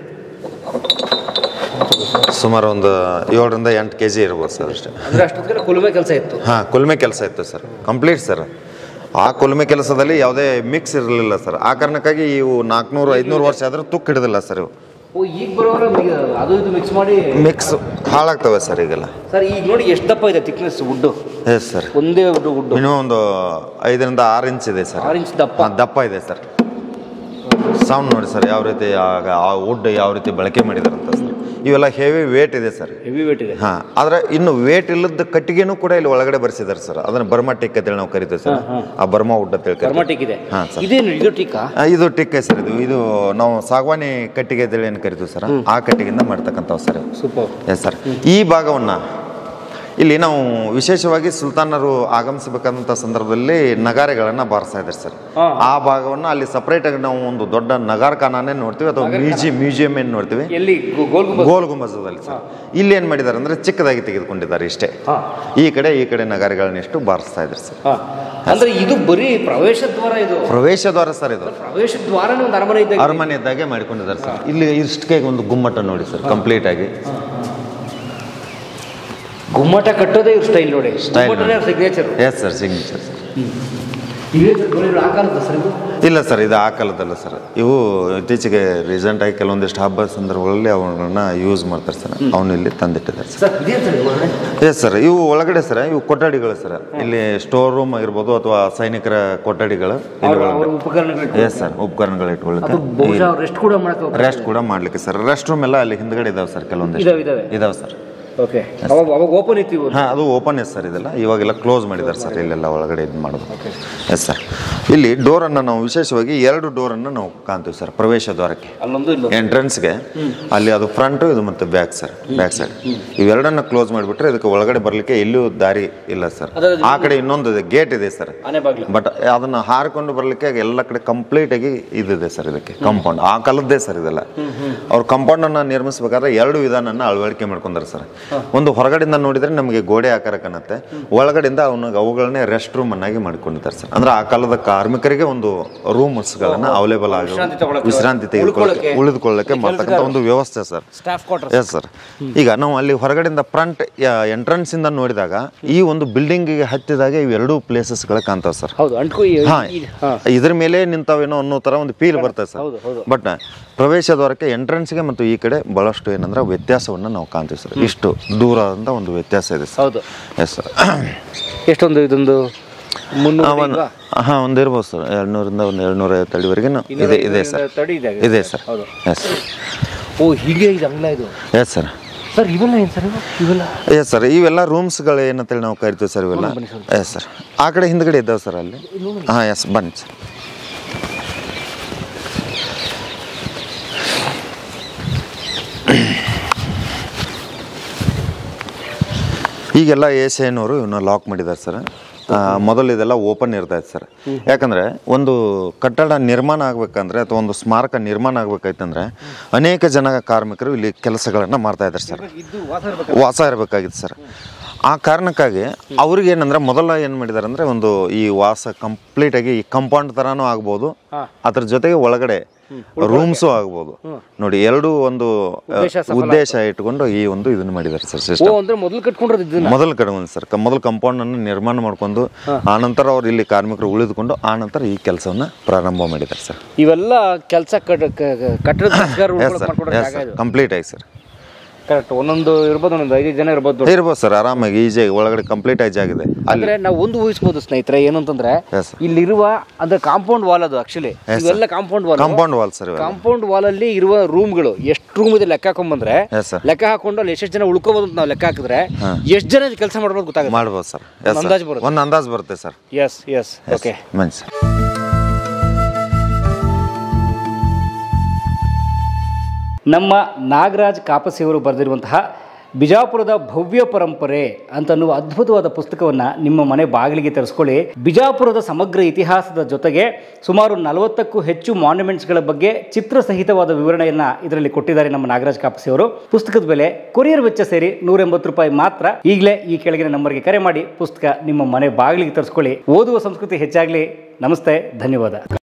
ಸುಮಾರು ಒಂದು ಏಳರಿಂದ ಎಂಟು ಕೆ ಜಿ ಇರ್ಬೋದು ಸರ್ ಅಷ್ಟೇ ಅಂದ್ರೆ ಅಷ್ಟೊತ್ತಿಗೆ ಕುಲುಮೆ ಕೆಲಸ ಇತ್ತು ಹಾಂ ಕುಲ್ಮೆ ಕೆಲಸ ಇತ್ತು ಸರ್ ಕಂಪ್ಲೀಟ್ ಸರ್ ಆ ಕುಲ್ಮೆ ಕೆಲಸದಲ್ಲಿ ಯಾವುದೇ ಮಿಕ್ಸ್ ಇರಲಿಲ್ಲ ಸರ್ ಆ ಕಾರಣಕ್ಕಾಗಿ ಇವು ನಾಲ್ಕುನೂರು ಐದುನೂರು ವರ್ಷ ಆದರೂ ತುಕ್ಕು ಹಿಡಿದಿಲ್ಲ ಸರ್ ಇವು ಓ ಈಗ ಬರೋರ ಅದು ಇದು ಮಿಕ್ಸ್ ಮಾಡಿ ಮಿಕ್ಸ್ ಹಾಳಾಗ್ತವೆ ಸರ್ ಈಗೆಲ್ಲ ಸರ್ ಈಗ ನೋಡಿ ಎಷ್ಟು ದಪ್ಪ ಇದೆ ಥಿಕ್ನೆಸ್ ವುಡ್ಡು ಎಸ್ ಸರ್ ಒಂದೇ ವುಡ್ಡು ವುಡ್ಡು ಮಿನಿಮಮ್ ಒಂದು ಐದರಿಂದ ಆರು ಇಂಚ್ ಇದೆ ಸರ್ ಆರು ಇಂಚ್ ದಪ್ಪ ಹಾಂ ದಪ್ಪ ಇದೆ ಸರ್ ಸೌಂಡ್ ನೋಡಿ ಸರ್ ಯಾವ ರೀತಿ ಆಗ ಆ ವುಡ್ ಯಾವ ರೀತಿ ಬಳಕೆ ಮಾಡಿದಾರಂತ ಸರ್ ಇವೆಲ್ಲ ಹೆವಿ ವೇಟ್ ಇದೆ ಸರ್ ಹೆವಿ ವೇಟ್ ಇದೆ ಹಾಂ ಆದರೆ ಇನ್ನು ವೇಟ್ ಇಲ್ಲದ ಕಟ್ಟಿಗೆನೂ ಕೂಡ ಇಲ್ಲಿ ಒಳಗಡೆ ಬರ್ಸಿದ್ದಾರೆ ಸರ್ ಅದನ್ನು ಬರ್ಮಾ ಟಿಕ್ ಅಂತೇಳಿ ನಾವು ಕರಿತೀವಿ ಸರ್ ಆ ಬರ್ಮಾ ವುಡ್ ಅಂತ ಹೇಳಿ ಕರಿತೀವಿ. ಕರ್ಮಾಟಿಕ್ ಇದೆ ಹಾಂ ಸರ್ ಇದೇನು ಇದು ಟೀಕಾ ಆ, ಇದು ಟಿಕ್ಕೆ ಸರ್ ಇದು ಇದು ನಾವು ಸಾಗವಾನಿ ಕಟ್ಟಿಗೆ ಅಂತೇಳಿ ಏನು ಕರಿತೀವಿ ಸರ್ ಆ ಕಟ್ಟಿಗೆಯಿಂದ ಮಾಡ್ತಕ್ಕಂಥವು ಸರ್ ಸೂಪರ್ ಎಸ್ ಸರ್ ಈ ಭಾಗವನ್ನು ಇಲ್ಲಿ ನಾವು ವಿಶೇಷವಾಗಿ ಸುಲ್ತಾನರು ಆಗಮಿಸಬೇಕಾದಂಥ ಸಂದರ್ಭದಲ್ಲಿ ನಗಾರೆಗಳನ್ನು ಬಾರಿಸ್ತಾ ಇದ್ದಾರೆ ಸರ್ ಆ ಭಾಗವನ್ನು ಅಲ್ಲಿ ಸಪ್ರೇಟ್ ಆಗಿ ನಾವು ಒಂದು ದೊಡ್ಡ ನಗಾರ ಖಾನಾನೇ ನೋಡ್ತೀವಿ ಅಥವಾ ಮ್ಯೂಸಿಯಂ ಮ್ಯೂಸಿಯಂ ಏನು ನೋಡ್ತೀವಿ ಎಲ್ಲಿ ಗೋ- ಗೋಲ್ ಗುಂಬಜ್ ಗೋಲ್ ಗುಂಬಜದಲ್ಲಿ ಸರ್ ಇಲ್ಲಿ ಏನು ಮಾಡಿದ್ದಾರೆ ಅಂದ್ರೆ ಚಿಕ್ಕದಾಗಿ ತೆಗೆದುಕೊಂಡಿದ್ದಾರೆ ಇಷ್ಟೇ ಈ ಕಡೆ ಈ ಕಡೆ ನಗಾರಿಗಳನ್ನೆಷ್ಟು ಬಾರಿಸ್ತಾ ಇದ್ದಾರೆ ಸರ್ ಹಾ. ಅಂದ್ರೆ ಇದು ಬರೀ ಪ್ರವೇಶ ದ್ವಾರ ಇದು ಪ್ರವೇಶ ದ್ವಾರ ಸರ್ ಇದು ಪ್ರವೇಶ ದ್ವಾರನೇ ಒಂದು ಅರಮನೆ ಇದ್ದಾಗ ಅರಮನೆ ಇದ್ದಾಗೆ ಮಾಡಿಕೊಂಡಿದ್ದಾರೆ ಸರ್ ಇಲ್ಲಿ ಇಷ್ಟಕ್ಕೆ ಒಂದು ಗುಮ್ಮಟ ನೋಡಿ ಸರ್ ಕಂಪ್ಲೀಟ್ ಆಗಿ ಗುಮ್ಮಟ ಕಟ್ಟೋದೇ ಇವ್ರ ಸ್ಟೈಲ್ ನೋಡಿ Style ಗುಮ್ಮಟನೇ signature yes sir signature sir ಆ ಕಾಲದ ಸರ್ ಇದು ಇಲ್ಲ ಸರ್ ಇದು ಆ ಕಾಲದಲ್ಲ ಸರ್ ಇವು ಇತ್ತೀಚೆಗೆ ರೀಸೆಂಟಾಗಿ ಕೆಲವೊಂದಿಷ್ಟು ಹಬ್ಬ ಸಂದರ್ಭಗಳಲ್ಲಿ ಅವನ್ನ ಯೂಸ್ ಮಾಡ್ತಾರೆ ಸರ್ ಅವನು ಇಲ್ಲಿ ತಂದಿಟ್ಟಿದ್ದಾರೆ ಸರ್ ಸರ್ ಇದೇ ಸರ್ ಒಳಗಡೆ ಎಸ್ ಸರ್ ಇವು ಒಳಗಡೆ ಸರ್ ಇವು ಕೊಠಡಿಗಳು ಸರ್ ಇಲ್ಲಿ ಸ್ಟೋರ್ ರೂಮ್ ಆಗಿರ್ಬೋದು ಅಥವಾ ಸೈನಿಕರ ಕೊಠಡಿಗಳು ಇಲ್ಲಿ ಅವ್ರ ಒಳಗಡೆ ಉಪಕರಣಗಳು ಎಸ್ ಸರ್ ಉಪಕರಣಗಳು ಅದು ಇಟ್ಕೊಳ್ಳಿಕ್ಕೆ ಬಹುಶಃ ರೆಸ್ಟ್ ಕೂಡ ಮಾಡಕ್ಕೆ ರೆಸ್ಟ್ ಕೂಡ ಮಾಡ್ಲಿಕ್ಕೆ ಸರ್ ರೆಸ್ಟ್ ರೂಮ್ ಎಲ್ಲ ಅಲ್ಲಿ ಹಿಂದ್ಗಡೆ ಇದಾವೆ ಸರ್ ಕೆಲವೊಂದಿಷ್ಟು ಇದಾವೆ ಇದಾವೆ ಇದಾವೆ ಸರ್ ಓಕೆ ಅವಾಗ ಅವಾಗ ಓಪನ್ ಇತ್ತು ಇವು ಹಾಂ ಅದು ಓಪನ್ ಎಸ್ ಸರ್ ಇದೆಲ್ಲ ಇವಾಗೆಲ್ಲ ಕ್ಲೋಸ್ ಮಾಡಿದ್ದಾರೆ ಸರ್ ಇಲ್ಲೆಲ್ಲ ಒಳಗಡೆ ಇದು ಮಾಡೋದು ಎಸ್ ಸರ್ ಇಲ್ಲಿ ಡೋರನ್ನು ನಾವು ವಿಶೇಷವಾಗಿ ಎರಡು ಡೋರನ್ನು ನಾವು ಕಾಣ್ತೀವಿ ಸರ್ ಪ್ರವೇಶ ದ್ವಾರಕ್ಕೆ ಅಲ್ಲೊಂದು ಇಲ್ಲೊಂದು ಎಂಟ್ರೆನ್ಸ್ಗೆ ಅಲ್ಲಿ ಅದು ಫ್ರಂಟು ಇದು ಮತ್ತು ಬ್ಯಾಕ್ ಸರ್ ಬ್ಯಾಕ್ ಸೈಡ್ ಇವೆರಡನ್ನ ಕ್ಲೋಸ್ ಮಾಡಿಬಿಟ್ರೆ ಇದಕ್ಕೆ ಒಳಗಡೆ ಬರಲಿಕ್ಕೆ ಎಲ್ಲೂ ದಾರಿ ಇಲ್ಲ ಸರ್ ಅದೇ ಆ ಕಡೆ ಇನ್ನೊಂದು ಗೇಟ್ ಇದೆ ಸರ್ ಆನೆ ಬಾಗ್ಲು ಬಟ್ ಅದನ್ನ ಹಾರಿಕೊಂಡು ಬರಲಿಕ್ಕೆ ಎಲ್ಲ ಕಡೆ ಕಂಪ್ಲೀಟ್ ಆಗಿ ಇದಿದೆ ಸರ್ ಇದಕ್ಕೆ ಕಾಂಪೌಂಡ್ ಆ ಕಾಲದ್ದೇ ಸರ್ ಇದೆಲ್ಲ ಅವ್ರು ಕಾಂಪೌಂಡ್ ಅನ್ನ ನಿರ್ಮಿಸಬೇಕಾದ್ರೆ ಎರಡು ವಿಧಾನನ ಅಳವಡಿಕೆ ಮಾಡ್ಕೊಂಡಾರೆ ಸರ್ ಒಂದು ಹೊರಗಡೆಯಿಂದ ನೋಡಿದ್ರೆ ನಮಗೆ ಗೋಡೆ ಆಕಾರ ಕಾಣುತ್ತೆ ಒಳಗಡೆಯಿಂದ ಅವನ ಅವುಗಳನ್ನೇ ರೆಸ್ಟ್ ರೂಮ್ ಅನ್ನಾಗಿ ಮಾಡ್ಕೊಂಡಿದ್ದಾರೆ ಸರ್ ಅಂದ್ರೆ ಆ ಕಾಲದ ಕಾರ್ಮಿಕರಿಗೆ ಒಂದು ರೂಮ್ಸ್ಗಳನ್ನ ಅವೈಲೇಬಲ್ ಆಗಿ ವಿಶ್ರಾಂತಿ ತಗೊಳಕ್ಕೆ, ವಿಶ್ರಾಂತಿ ತೆಗೆದುಕೊಳ್ಳಕ್ಕೆ ಉಳ್ಕೊಳ್ಳಕ್ಕೆ, ಉಳಿದುಕೊಳ್ಳಕ್ಕೆ ಮಾಡ್ತಕ್ಕಂಥ ಒಂದು ವ್ಯವಸ್ಥೆ sir staff quarters sir ಈಗ ನಾವು ಅಲ್ಲಿ ಹೊರಗಡೆಯಿಂದ ಫ್ರಂಟ್ ಎಂಟ್ರೆನ್ಸ್ ಇಂದ ನೋಡಿದಾಗ ಈ ಒಂದು ಬಿಲ್ಡಿಂಗಿಗೆ ಹತ್ತಿದಾಗ ಇವೆರಡೂ ಪ್ಲೇಸಸ್ಗಳು ಕಾಣ್ತಾವೆ ಸರ್ ಹೌದು ಅಂಟ್ಕೊ ಈ- ಹಾ ಈ- ಹಾ ಇದ್ರ ಮೇಲೆ ನಿಂತಾವೇನೋ ಅನ್ನೋ ತರ ಒಂದು ಫೀಲ್ ಬರ್ತದೆ ಸರ್ ಹೌದು, ಹೌದು. ಬಟ್ ಪ್ರವೇಶ ದ್ವಾರಕ್ಕೆ ಎಂಟ್ರೆನ್ಸ್ಗೆ ಮತ್ತು ಈ ಕಡೆ ಬಹಳಷ್ಟು ಏನಂದ್ರೆ ವ್ಯತ್ಯಾಸವನ್ನು ನಾವು ಕಾಣ್ತೀವಿ ಸರ್ ಇಷ್ಟು ದೂರದಿಂದ ಒಂದು ವ್ಯತ್ಯಾಸ ಇದೆ ಸರ್ ಹೌದು ಎಸ್ ಸರ್ ಎಷ್ಟೊಂದು ಇದೊಂದು ಮುನ್ನೂರು ಒಂದು ಹಾಂ ಒಂದು ಇರ್ಬೋದು ಸರ್ ಎರಡ್ನೂರಿಂದ ಒಂದು ಎರಡ್ನೂರ ಐವತ್ತು ಅಡಿವರೆಗೆ ಇದೆ ಇದೆ ಸರ್ ತಡಿ ಇದೆ ಇದೆ ಸರ್ ಹೌದು. ಎಸ್ ಓ ಹೀಗೆ ಇದು ಅಂಗ್ಲ ಇದು ಎಸ್ ಸರ್ ಸರ್ ಇವೆಲ್ಲ ಏನು ಸರ್ ಇವು ಇವೆಲ್ಲ ಎಸ್ ಸರ್ ಇವೆಲ್ಲ ರೂಮ್ಸ್ಗಳು ಏನಂತೇಳಿ ನಾವು ಕರಿತೀವಿ ಸರ್ ಇವೆಲ್ಲ ಎಸ್ ಸರ್ ಆ ಕಡೆ ಹಿಂದ್ಗಡೆ ಇದ್ದಾವೆ ಸರ್ ಅಲ್ಲಿ ಹಾಂ ಎಸ್ ಬನ್ನಿ ಸರ್ ಈಗೆಲ್ಲ ಎ ಸಿ ಐನವರು ಇವನ್ನ ಲಾಕ್ ಮಾಡಿದ್ದಾರೆ ಸರ್ ಆ, ಮೊದಲು ಇದೆಲ್ಲ ಓಪನ್ ಇರ್ತಾ ಇತ್ತು ಸರ್ ಯಾಕಂದರೆ ಒಂದು ಕಟ್ಟಡ ನಿರ್ಮಾಣ ಆಗಬೇಕಂದ್ರೆ ಅಥವಾ ಒಂದು ಸ್ಮಾರಕ ನಿರ್ಮಾಣ ಆಗಬೇಕಾಯ್ತಂದ್ರೆ ಅನೇಕ ಜನ ಕಾರ್ಮಿಕರು ಇಲ್ಲಿ ಕೆಲಸಗಳನ್ನು ಮಾಡ್ತಾ ಇದ್ದಾರೆ ಸರ್ ಇದು ವಾಸ ಇರ್ಬೇಕು ವಾಸ ಇರಬೇಕಾಗಿತ್ತು ಸರ್ ಆ ಕಾರಣಕ್ಕಾಗಿ ಅವ್ರಿಗೆ ಏನಂದ್ರೆ ಮೊದಲ ಏನು ಮಾಡಿದ್ದಾರೆ ಅಂದರೆ ಒಂದು ಈ ವಾಸ ಕಂಪ್ಲೀಟಾಗಿ ಈ ಕಂಪೌಂಡ್ ಥರನೂ ಆಗ್ಬೋದು ಹಾ. ಅದ್ರ ಜೊತೆಗೆ ಒಳಗಡೆ ರೂಮ್ಸು ಆಗ್ಬೋದು ನೋಡಿ ಎರಡು ಒಂದು ಆ, ಉದ್ದೇಶ ಸಫಲ ಉದ್ದೇಶ ಇಟ್ಕೊಂಡು ಈ ಒಂದು ಇದನ್ನು ಮಾಡಿದ್ದಾರೆ ಸರ್ ಓ ಸಿಸ್ಟಮ್ ಅಂದ್ರೆ ಮೊದಲು ಕಟ್ಕೊಂಡಿರೋದು ಇದನ್ನ ಮೊದಲ ಕಡೆ ಒಂದು ಸರ್ ಕ- ಮೊದಲು ಕಾಂಪೌಂಡ್ ಅನ್ನು ನಿರ್ಮಾಣ ಮಾಡ್ಕೊಂಡು ಆನಂತರ ಅವ್ರು ಇಲ್ಲಿ ಕಾರ್ಮಿಕರು ಉಳಿದುಕೊಂಡು ಆನಂತರ ಈ ಕೆಲಸವನ್ನ ಪ್ರಾರಂಭ ಮಾಡಿದ್ದಾರೆ ಸರ್ ಇವೆಲ್ಲ ಕೆಲಸ ಕಟ್ಟಡದ yes sir yes sir complete ಆಗಿ ಸರ್ ಕರೆಕ್ಟ್ ಒಂದೊಂದು ಇರ್ಬೋದು ಒಂದೊಂದು ಐದು ಜನ ಇರ್ಬೋದು ನೋಡಿ. ಇರ್ಬೋದು ಸರ್ ಆರಾಮಾಗಿ ಈಜಿಯಾಗಿ ಒಳಗಡೆ ಕಂಪ್ಲೀಟ್ ಆಗಿ ಜಾಗಿದೆ ಅಲ್ಲಿ ಅಂದ್ರೆ ನಾವು ಒಂದು ಊಹಿಸ್ಬೋದು ಸ್ನೇಹಿತರೆ ಏನು ಅಂತಂದ್ರೆ Yes, sir. ಇಲ್ಲಿರುವ ಅಂದ್ರೆ ಕಾಂಪೌಂಡ್ ವಾಲ್ ಅದು ಆಕ್ಚುಲಿ ಇವೆಲ್ಲ compound wall compound wall sir ಇವೆಲ್ಲ ಕಾಂಪೌಂಡ್ ವಾಲ್ ಅಲ್ಲಿ ಇರುವ ರೂಮ್ಗಳು ಎಷ್ಟು ರೂಮ್ ಇದೆ ಲೆಕ್ಕ ಹಾಕೊಂಡ್ಬಂದ್ರೆ ಎಸ್ ಸರ್ ಲೆಕ್ಕ ಹಾಕೊಂಡು ಅಲ್ಲಿ ಎಷ್ಟೆಷ್ಟು ಜನ ಉಳ್ಕೋಬಹುದು ಅಂತ ನಾವು ಲೆಕ್ಕ ಹಾಕಿದ್ರೆ ಎಷ್ಟು ಜನ ಕೆಲಸ ಮಾಡ್ಬೋದು ಗೊತ್ತಾಗುತ್ತೆ ಮಾಡ್ಬೋದು ಸರ್ ಒಂದು ಅಂದಾಜು ಬರುತ್ತೆ. ಒಂದು ಅಂದಾಜು ಬರುತ್ತೆ ಸರ್ ಎಸ್ ಎಸ್ ಓಕೆ ಬನ್ನಿ ಸರ್ ನಮ್ಮ ನಾಗರಾಜ್ ಕಾಪಸಿಯವರು ಬರೆದಿರುವಂತಹ ಬಿಜಾಪುರದ ಭವ್ಯ ಪರಂಪರೆ ಅಂತನ್ನುವ ಅದ್ಭುತವಾದ ಪುಸ್ತಕವನ್ನು ನಿಮ್ಮ ಮನೆ ಬಾಗಿಲಿಗೆ ತರಿಸ್ಕೊಳ್ಳಿ ಬಿಜಾಪುರದ ಸಮಗ್ರ ಇತಿಹಾಸದ ಜೊತೆಗೆ ಸುಮಾರು ನಲವತ್ತಕ್ಕೂ ಹೆಚ್ಚು ಮಾನ್ಯುಮೆಂಟ್ಸ್ಗಳ ಬಗ್ಗೆ ಚಿತ್ರ ಸಹಿತವಾದ ವಿವರಣೆಯನ್ನು ಇದರಲ್ಲಿ ಕೊಟ್ಟಿದ್ದಾರೆ ನಮ್ಮ ನಾಗರಾಜ್ ಕಾಪಸಿಯವರು ಪುಸ್ತಕದ ಬೆಲೆ ಕೊರಿಯರ್ ವೆಚ್ಚ ಸೇರಿ ನೂರ ಎಂಬತ್ತು ರೂಪಾಯಿ ಮಾತ್ರ ಈಗಲೇ ಈ ಕೆಳಗಿನ ನಂಬರ್ಗೆ ಕರೆ ಮಾಡಿ ಪುಸ್ತಕ ನಿಮ್ಮ ಮನೆ ಬಾಗಿಲಿಗೆ ತರಿಸ್ಕೊಳ್ಳಿ ಓದುವ ಸಂಸ್ಕೃತಿ ಹೆಚ್ಚಾಗಲಿ ನಮಸ್ತೆ ಧನ್ಯವಾದ